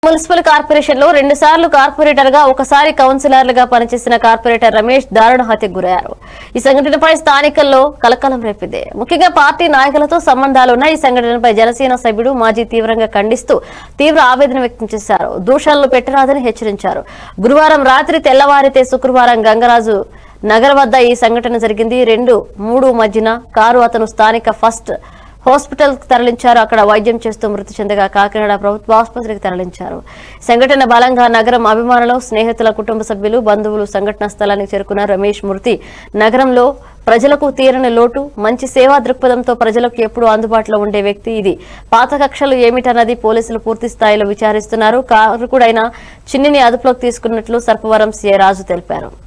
municipal corporation లో రెండు సార్లు కార్పొరేటర్ గా ఒకసారి కౌన్సిలర్లుగా పనిచేసిన కార్పొరేటర్ రమేష్ దారుణ హత్యకు గురయ్యారు ఈ సంఘటనపై స్థానికల్లో కలకలం రేపింది ముఖ్యంగా పార్టీ నాయకులతో సంబంధాలున్న ఈ సంఘటనపై జనసేన సభ్యుడు మాజీ తీవ్రంగా ఖండిస్తూ తీవ్ర ఆవేదన వ్యక్తం చేశారు దూషణలు పెట్టరాదని హెచ్చరించారు గురువారం రాత్రి తెల్లవారితే శుక్రవారం గంగరాజు నగర్ వద్ద ఈ సంఘటన జరిగింది రెండు మూడు మధ్యన కారు అతను స్థానిక ఫస్ట్ హాస్పిటల్ కు తరలించారు అక్కడ వైద్యం చేస్తూ మృతి చెందగా కాకినాడ ప్రభుత్వ ఆసుపత్రికి తరలించారు సంఘటన బలంగా నగరం అభిమానులు స్నేహితుల కుటుంబ సభ్యులు బంధువులు సంఘటన స్థలానికి చేరుకున్న రమేష్ మృతి నగరంలో ప్రజలకు తీరని లోటు మంచి సేవా దృక్పథంతో ప్రజలకు ఎప్పుడూ అందుబాటులో ఉండే వ్యక్తి ఇది పాత కక్షలు ఏమిటన్నది పోలీసులు పూర్తి స్థాయిలో విచారిస్తున్నారు కారుకుడైన చిన్నిని అదుపులోకి తీసుకున్నట్లు సర్పవరం సీఐ రాజు తెలిపారు